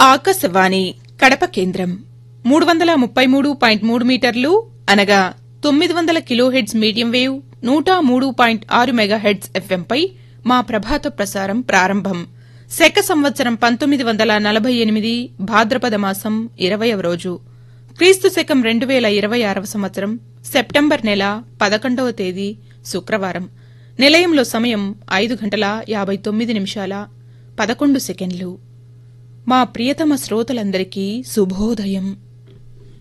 ఆకాశవాణి కడప కేంద్రం మూడు వందల ముప్పై మూడు పాయింట్ మూడు మీటర్లు అనగా తొమ్మిది వందల కిలోహెడ్స్ మీడియం వేవ్ నూట మూడు పాయింట్ ఆరు మెగాహెడ్స్ ఎఫ్ఎంపై మా ప్రభాత ప్రసారం ప్రారంభం శక సంవత్సరం పంతొమ్మిది వందల నలభై ఎనిమిది భాద్రపద మాసం ఇరవయవ రోజు క్రీస్తు శకం రెండు వేల ఇరవై ఆరవ సంవత్సరం సెప్టెంబర్ నెల పదకొండవ తేదీ శుక్రవారం నిలయంలో సమయం ఐదు గంటల యాభై తొమ్మిది నిమిషాల పదకొండు సెకండ్లు మా ప్రియతమ శ్రోతలందరికీ శుభోదయం